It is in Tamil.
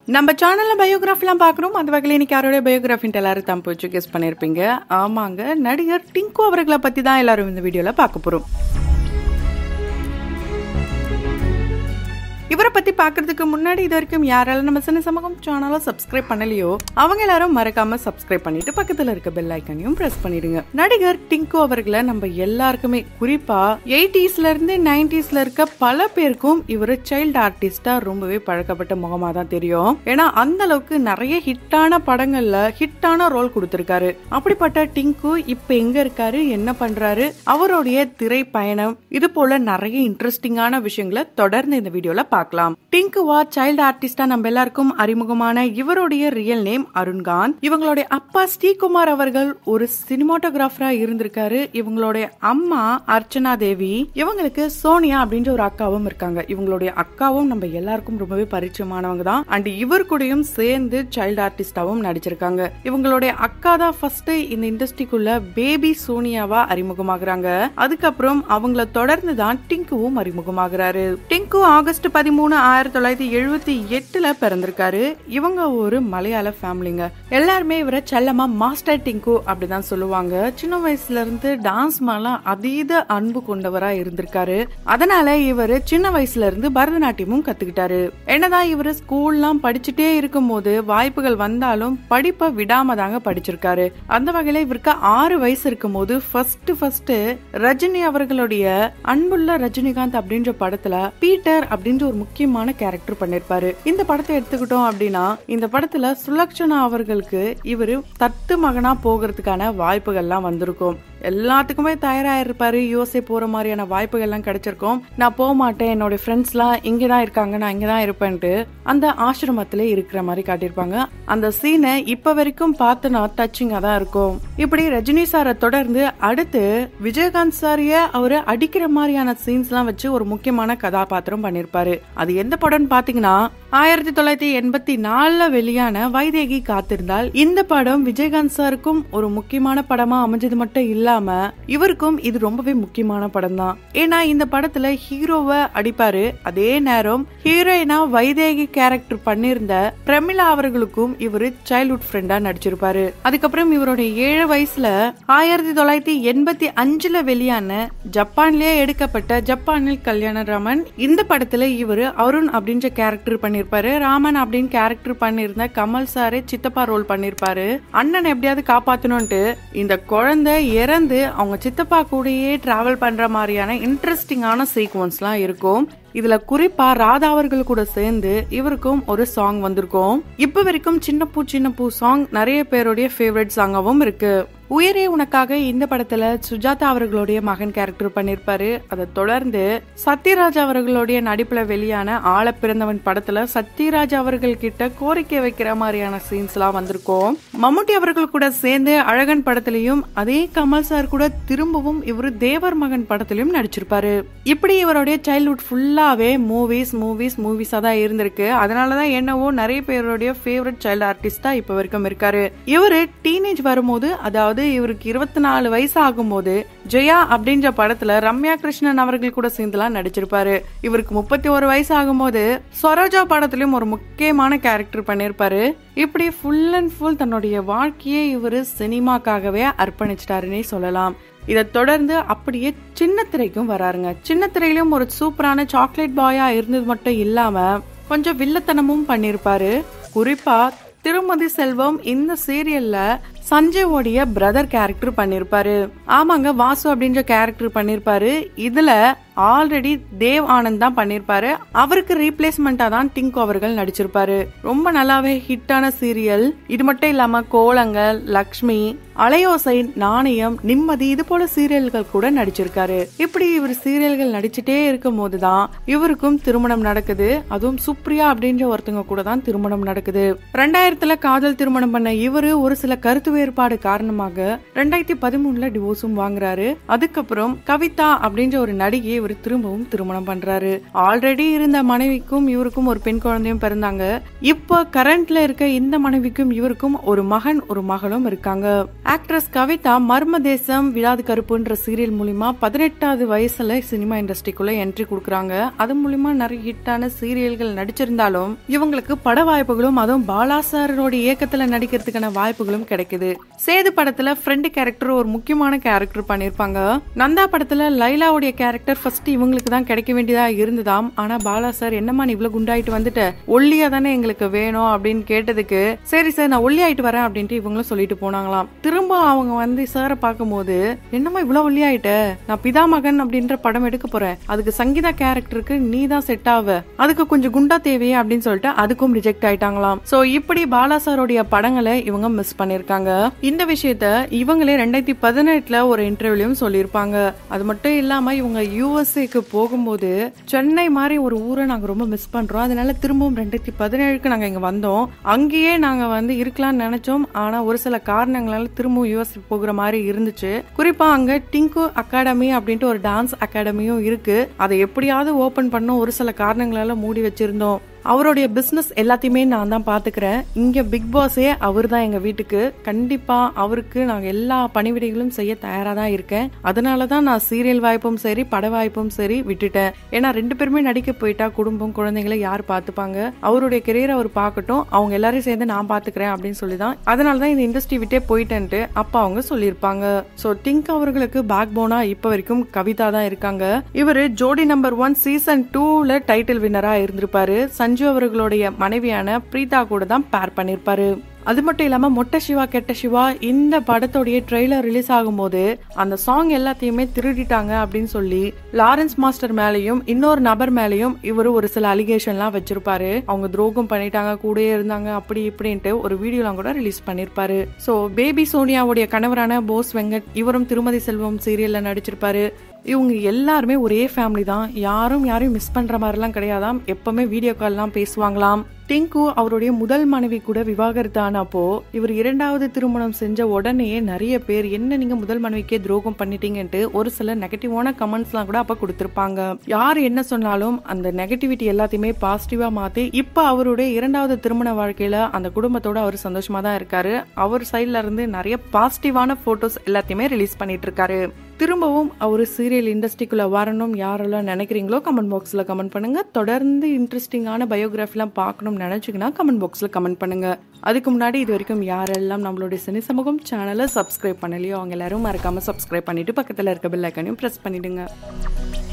நம்ம சேனல்ல பயோகிராஃபிலாம் பார்க்குறோம் அந்த வகையில் இன்னைக்கு யாரோட பயோகிராஃபின்ட்டு எல்லாரும் தம்பு வச்சு கெஸ் பண்ணியிருப்பீங்க ஆமாங்க நடிகர் டிங்கு அவர்களை பற்றி தான் எல்லாரும் இந்த வீடியோவில் பார்க்க போகிறோம் இவரை பத்தி பாக்குறதுக்கு முன்னாடி இது வரைக்கும் யாராலும் நம்ம சின்ன சமூகம் சேனலை சப்ஸ்கிரைப் பண்ணலையோ அவங்க எல்லாரும் மறக்காம சப்ஸ்கிரைப் பண்ணிட்டு பக்கத்துல இருக்க பெல் ஐக்கனையும் பிரஸ் பண்ணிடுங்க நடிகர் டிங்கு அவர்களை நம்ம எல்லாருக்குமே குறிப்பா எயிட்டிஸ்ல இருந்து நைன்டிஸ்ல இருக்க பல பேருக்கும் இவர் சைல்டு ஆர்டிஸ்டா ரொம்பவே பழக்கப்பட்ட முகமா தான் தெரியும் ஏன்னா அந்த அளவுக்கு நிறைய ஹிட்டான படங்கள்ல ஹிட்டான ரோல் கொடுத்திருக்காரு அப்படிப்பட்ட டிங்கு இப்ப எங்க இருக்காரு என்ன பண்றாரு அவருடைய திரை பயணம் இது போல நிறைய இன்ட்ரெஸ்டிங்கான விஷயங்களை தொடர்ந்து இந்த வீடியோல பார்க்கலாம் டிங்குவா சைல்டு ஆர்டிஸ்டா நம்ம எல்லாருக்கும் அறிமுகமான இவருடைய ரியல் நேம் அருண்காந்த் இவங்களுடைய அப்பா ஸ்ரீகுமார் அவர்கள் ஒரு சினிமாட்டோகிராஃபரா இருந்திருக்காரு இவங்களுடைய அம்மா அர்ச்சனா தேவி இவங்களுக்கு சோனியா அப்படின்ற ஒரு அக்காவும் இருக்காங்க இவங்களுடைய அக்காவும் நம்ம எல்லாருக்கும் ரொம்பவே பரிச்சயமானவங்க தான் அண்ட் இவர் கூடயும் சேர்ந்து சைல்டு ஆர்டிஸ்டாவும் நடிச்சிருக்காங்க இவங்களுடைய அக்கா தான் ஃபர்ஸ்ட் இந்த இண்டஸ்ட்ரிக்குள்ள பேபி சோனியாவா அறிமுகமாகறாங்க அதுக்கப்புறம் அவங்கள தொடர்ந்து தான் டிங்குவும் அறிமுகமாகிறாரு டிங்கு ஆகஸ்ட் பதிமூணு ஆயிரத்தி தொள்ளாயிரத்தி எழுபத்தி எட்டுல பிறந்திருக்காரு இவங்க ஒரு மலையாள ஃபேமிலிங்க எல்லாருமே இவரை செல்லமா மாஸ்டர் டிங்கு அப்படிதான் சொல்லுவாங்க சின்ன வயசுல இருந்து டான்ஸ் மேல அதீத அன்பு கொண்டவரா இருந்திருக்காரு அதனால இவரு சின்ன வயசுல இருந்து பரதநாட்டியமும் கத்துக்கிட்டாரு என்னதான் இவரு ஸ்கூல்லாம் படிச்சுட்டே இருக்கும் போது வாய்ப்புகள் வந்தாலும் படிப்பை விடாம தாங்க படிச்சிருக்காரு அந்த வகையில இவருக்கு ஆறு வயசு இருக்கும் போது ஃபர்ஸ்ட் ஃபர்ஸ்ட் ரஜினி அவர்களுடைய அன்புள்ள ரஜினிகாந்த் அப்படின்ற படத்துல பீட்டர் அப்படின்ற ஒரு முக்கியமான கேரக்டர் பண்ணிருப்பாரு இந்த படத்தை எடுத்துக்கிட்டோம் அப்படின்னா இந்த படத்துல சுலக்ஷனா அவர்களுக்கு இவரு தத்து மகனா போகிறதுக்கான வாய்ப்புகள்லாம் வந்திருக்கும் எல்லாத்துக்குமே தயாராயிருப்பாரு யோசை போற மாதிரியான வாய்ப்புகள் எல்லாம் கிடைச்சிருக்கும் நான் போக மாட்டேன் என்னோட ஃப்ரெண்ட்ஸ் எல்லாம் இங்கதான் இருக்காங்க நான் இங்கதான் இருப்பேன்ட்டு அந்த ஆசிரமத்திலே இருக்கிற மாதிரி காட்டியிருப்பாங்க அந்த சீனை இப்ப வரைக்கும் பார்த்தனா டச்சிங்கா தான் இருக்கும் இப்படி ரஜினி சாரை தொடர்ந்து அடுத்து விஜயகாந்த் சாரிய அவரு அடிக்கிற மாதிரியான சீன்ஸ் எல்லாம் வச்சு ஒரு முக்கியமான கதாபாத்திரம் பண்ணிருப்பாரு அது எந்த படம்னு பாத்தீங்கன்னா ஆயிரத்தி தொள்ளாயிரத்தி எண்பத்தி நாலுல வெளியான வைதேகி காத்திருந்தால் இந்த படம் விஜயகாந்த் சாருக்கும் ஒரு முக்கியமான படமா அமைஞ்சது மட்டும் இல்லாம இவருக்கும் இது ரொம்பவே முக்கியமான படம் தான் ஏன்னா இந்த படத்துல ஹீரோவை அடிப்பாரு அதே நேரம் ஹீரோயினா வைதேகி கேரக்டர் பண்ணிருந்த பிரமிளா அவர்களுக்கும் இவரு சைல்ட்ஹுட் ஃப்ரெண்டா நடிச்சிருப்பாரு அதுக்கப்புறம் இவருடைய ஏழு வயசுல ஆயிரத்தி தொள்ளாயிரத்தி எண்பத்தி அஞ்சுல வெளியான ஜப்பான்லயே எடுக்கப்பட்ட ஜப்பானில் கல்யாண ராமன் இந்த படத்துல இவரு அருண் அப்படின்ற கேரக்டர் பண்ணிருப்பாரு ராமன் அப்படின்னு கேரக்டர் பண்ணிருந்த கமல் சாரே சித்தப்பா ரோல் பண்ணிருப்பாரு அண்ணன் எப்படியாவது காப்பாத்தணும்ட்டு இந்த குழந்தை இறந்து அவங்க சித்தப்பா கூடயே டிராவல் பண்ற மாதிரியான இன்ட்ரெஸ்டிங்கான சீக்வன்ஸ்லாம் இருக்கும் இதுல குறிப்பா ராதா அவர்கள் கூட சேர்ந்து இவருக்கும் ஒரு சாங் வந்திருக்கும் இப்ப வரைக்கும் சின்ன பூ சின்ன பூ சாங் நிறைய பேருடைய ஃபேவரட் சாங்காவும் இருக்கு உயரே உனக்காக இந்த படத்துல சுஜாதா அவர்களுடைய மகன் கேரக்டர் பண்ணிருப்பாரு அதை தொடர்ந்து சத்யராஜ் அவர்களுடைய நடிப்புல வெளியான ஆள பிறந்தவன் படத்துல சத்யராஜ் அவர்கள் கிட்ட கோரிக்கை வைக்கிற மாதிரியான சீன்ஸ் எல்லாம் வந்திருக்கும் மம்முட்டி அவர்கள் கூட சேர்ந்து அழகன் படத்திலையும் அதே கமல் சார் கூட திரும்பவும் இவரு தேவர் மகன் படத்திலையும் நடிச்சிருப்பாரு இப்படி இவருடைய சைல்ட்ஹுட் ஃபுல்லாவே மூவிஸ் மூவிஸ் மூவிஸா தான் இருந்திருக்கு அதனாலதான் என்னவோ நிறைய பேருடைய ஃபேவரட் சைல்டு ஆர்டிஸ்டா இப்ப வரைக்கும் இருக்காரு இவரு டீனேஜ் வரும்போது அதாவது இவருக்கு இருபத்தி நாலு வயசு ஆகும்போது ஜெயா அப்படின்ற படத்துல ரம்யா கிருஷ்ணன் அவர்கள் கூட சேர்ந்துலாம் நடிச்சிருப்பாரு இவருக்கு முப்பத்தி ஒரு வயசு ஆகும்போது சரோஜா படத்திலயும் ஒரு முக்கியமான கேரக்டர் பண்ணிருப்பாரு இப்படி ஃபுல் அண்ட் ஃபுல் தன்னுடைய வாழ்க்கையே இவரு சினிமாக்காகவே அர்ப்பணிச்சிட்டாருன்னே சொல்லலாம் இதை தொடர்ந்து அப்படியே சின்ன திரைக்கும் வராருங்க சின்ன திரையிலும் ஒரு சூப்பரான சாக்லேட் பாயா இருந்தது மட்டும் இல்லாம கொஞ்சம் வில்லத்தனமும் பண்ணிருப்பாரு குறிப்பா திருமதி செல்வம் இந்த சீரியல்ல சஞ்சயோடைய பிரதர் கேரக்டர் பண்ணிருப்பாரு ஆமாங்க வாசு அப்படின்ற கேரக்டர் பண்ணிருப்பாரு இதுல ஆல்ரெடி தேவ் ஆனந்த் தான் பண்ணிருப்பாரு அவருக்கு ரீப்ளேஸ்மெண்டா தான் டிங்கு அவர்கள் நடிச்சிருப்பாரு ரொம்ப நல்லாவே ஹிட்டான சீரியல் இது மட்டும் இல்லாம கோலங்கள் லக்ஷ்மி அலையோசை நாணயம் நிம்மதி இது போல சீரியல்கள் கூட நடிச்சிருக்காரு இப்படி இவர் சீரியல்கள் நடிச்சுட்டே இருக்கும் போதுதான் இவருக்கும் திருமணம் நடக்குது அதுவும் சுப்ரியா அப்படின்ற ஒருத்தங்க கூட தான் திருமணம் நடக்குது ரெண்டாயிரத்துல காதல் திருமணம் பண்ண இவரு ஒரு சில கருத்து வேறுபாடு காரணமாக ரெண்டாயிரத்தி பதிமூணுல டிவோர்ஸும் வாங்குறாரு அதுக்கப்புறம் கவிதா அப்படின்ற ஒரு நடிகையை இவர் திரும்பவும் திருமணம் பண்றாரு ஆல்ரெடி இருந்த மனைவிக்கும் இவருக்கும் ஒரு பெண் குழந்தையும் பிறந்தாங்க இப்போ கரண்ட்ல இருக்க இந்த மனைவிக்கும் இவருக்கும் ஒரு மகன் ஒரு மகளும் இருக்காங்க ஆக்ட்ரஸ் கவிதா மர்ம தேசம் விழாது கருப்புன்ற சீரியல் மூலியமா பதினெட்டாவது வயசுல சினிமா இண்டஸ்ட்ரிக்குள்ள என்ட்ரி கொடுக்குறாங்க அது மூலியமா நிறைய ஹிட்டான சீரியல்கள் நடிச்சிருந்தாலும் இவங்களுக்கு பட வாய்ப்புகளும் அதுவும் பாலா சாரோட இயக்கத்துல நடிக்கிறதுக்கான வாய்ப்புகளும் கிடைக்குது சேது படத்துல ஃப்ரெண்டு கேரக்டர் ஒரு முக்கியமான கேரக்டர் பண்ணிருப்பாங்க நந்தா படத்துல லைலாவுடைய கேரக்டர் ஃபர்ஸ்ட் இவங்களுக்கு தான் கிடைக்க வேண்டியதா இருந்ததாம் ஆனா பாலா சார் என்னம்மா நீ இவ்வளவு குண்டாயிட்டு வந்துட்ட ஒல்லியா தானே எங்களுக்கு வேணும் அப்படின்னு கேட்டதுக்கு சரி சார் நான் ஒல்லி ஆயிட்டு வரேன் அப்படின்ட்டு இவங்களும் சொல்லிட்டு போனாங்களாம் திரும்ப அவங்க வந்து சாரை பார்க்கும்போது என்னம்மா இவ்வளவு ஒல்லி ஆயிட்ட நான் பிதா மகன் அப்படின்ற படம் எடுக்க போறேன் அதுக்கு சங்கீதா கேரக்டருக்கு நீ தான் செட் ஆவ அதுக்கு கொஞ்சம் குண்டா தேவையே அப்படின்னு சொல்லிட்டு அதுக்கும் ரிஜெக்ட் ஆயிட்டாங்களாம் சோ இப்படி பாலா சாரோடைய படங்களை இவங்க மிஸ் பண்ணிருக்காங்க இந்த விஷயத்த இவங்களே ரெண்டாயிரத்தி பதினெட்டுல ஒரு இன்டர்வியூலயும் சொல்லியிருப்பாங்க அது மட்டும் இல்லாம இவங்க யூஎஸ்ஏக்கு போகும்போது சென்னை மாதிரி ஒரு ஊரை நாங்க ரொம்ப மிஸ் பண்றோம் அதனால திரும்பவும் ரெண்டாயிரத்தி பதினேழுக்கு நாங்க இங்க வந்தோம் அங்கேயே நாங்க வந்து இருக்கலாம்னு நினைச்சோம் ஆனா ஒரு சில காரணங்களால திரும்பவும் யூஎஸ் போகிற மாதிரி இருந்துச்சு குறிப்பா அங்க டிங்கு அகாடமி அப்படின்ட்டு ஒரு டான்ஸ் அகாடமியும் இருக்கு அதை எப்படியாவது ஓபன் பண்ண ஒரு சில காரணங்களால மூடி வச்சிருந்தோம் அவருடைய பிசினஸ் எல்லாத்தையுமே நான் தான் பாத்துக்கிறேன் இங்க பிக் பாஸே அவர் தான் எங்க வீட்டுக்கு கண்டிப்பா அவருக்கு நாங்க எல்லா பணிவிடைகளும் செய்ய தயாரா தான் இருக்கேன் அதனால தான் நான் சீரியல் வாய்ப்பும் சரி பட வாய்ப்பும் சரி விட்டுட்டேன் ஏன்னா ரெண்டு பேருமே நடிக்க போயிட்டா குடும்பம் குழந்தைங்களை யார் பாத்துப்பாங்க அவருடைய கெரியர் அவர் பார்க்கட்டும் அவங்க எல்லாரையும் சேர்ந்து நான் பாத்துக்கிறேன் அப்படின்னு சொல்லி தான் அதனால தான் இந்த இண்டஸ்ட்ரி விட்டே போயிட்டேன்ட்டு அப்பா அவங்க சொல்லியிருப்பாங்க சோ டிங்க் அவர்களுக்கு பேக் போனா இப்ப வரைக்கும் கவிதா தான் இருக்காங்க இவரு ஜோடி நம்பர் ஒன் சீசன் டூல டைட்டில் வின்னரா இருந்திருப்பாரு சஞ்சு அவர்களுடைய மனைவியான பிரீதா கூட தான் பேர் பண்ணிருப்பாரு அது மட்டும் இல்லாம மொட்டை சிவா கெட்ட சிவா இந்த படத்தோடைய ட்ரெய்லர் ரிலீஸ் ஆகும்போது அந்த சாங் எல்லாத்தையுமே திருடிட்டாங்க அப்படின்னு சொல்லி லாரன்ஸ் மாஸ்டர் மேலயும் இன்னொரு நபர் மேலயும் இவர் ஒரு சில அலிகேஷன்லாம் வச்சிருப்பாரு அவங்க துரோகம் பண்ணிட்டாங்க கூடயே இருந்தாங்க அப்படி இப்படின்ட்டு ஒரு வீடியோலாம் கூட ரிலீஸ் பண்ணிருப்பாரு சோ பேபி சோனியாவுடைய கணவரான போஸ் வெங்கட் இவரும் திருமதி செல்வம் சீரியல்ல நடிச்சிருப்பாரு இவங்க எல்லாருமே ஒரே ஃபேமிலி தான் யாரும் யாரையும் மிஸ் பண்ற மாதிரிலாம் கிடையாதாம் எப்பவுமே வீடியோ கால்லாம் பேசுவாங்களாம் டிங்கு அவருடைய முதல் மனைவி கூட விவாகரத்து ஆனப்போ இவர் இரண்டாவது திருமணம் செஞ்ச உடனே நிறைய பேர் என்ன நீங்க முதல் மனைவிக்கே துரோகம் பண்ணிட்டீங்கன்ட்டு ஒரு சில நெகட்டிவான கமெண்ட்ஸ்லாம் கூட அப்ப கொடுத்திருப்பாங்க யார் என்ன சொன்னாலும் அந்த நெகட்டிவிட்டி எல்லாத்தையுமே பாசிட்டிவா மாத்தி இப்ப அவருடைய இரண்டாவது திருமண வாழ்க்கையில அந்த குடும்பத்தோட அவர் சந்தோஷமா தான் இருக்காரு அவர் சைட்ல இருந்து நிறைய பாசிட்டிவான போட்டோஸ் எல்லாத்தையுமே ரிலீஸ் பண்ணிட்டு இருக்காரு திரும்பவும் அவர் சீரியல் இண்டஸ்ட்ரிக்குள்ள வரணும் யாரெல்லாம் நினைக்கிறீங்களோ கமெண்ட் பாக்ஸ்ல கமெண்ட் பண்ணுங்க தொடர்ந்து இன்ட்ரெஸ்டிங்கான பயோகிராஃபிலாம் பார்க்கணும்னு நினைச்சீங்கன்னா கமெண்ட் பாக்ஸ்ல கமெண்ட் பண்ணுங்க அதுக்கு முன்னாடி இது வரைக்கும் யாரெல்லாம் நம்மளுடைய சினி சமூகம் சேனலை சப்ஸ்கிரைப் பண்ணலையோ அவங்க எல்லாரும் மறக்காம சப்ஸ்கிரைப் பண்ணிட்டு பக்கத்துல இருக்க பெல் ஐக்கனையும் பிரஸ் பண்ணிடுங்க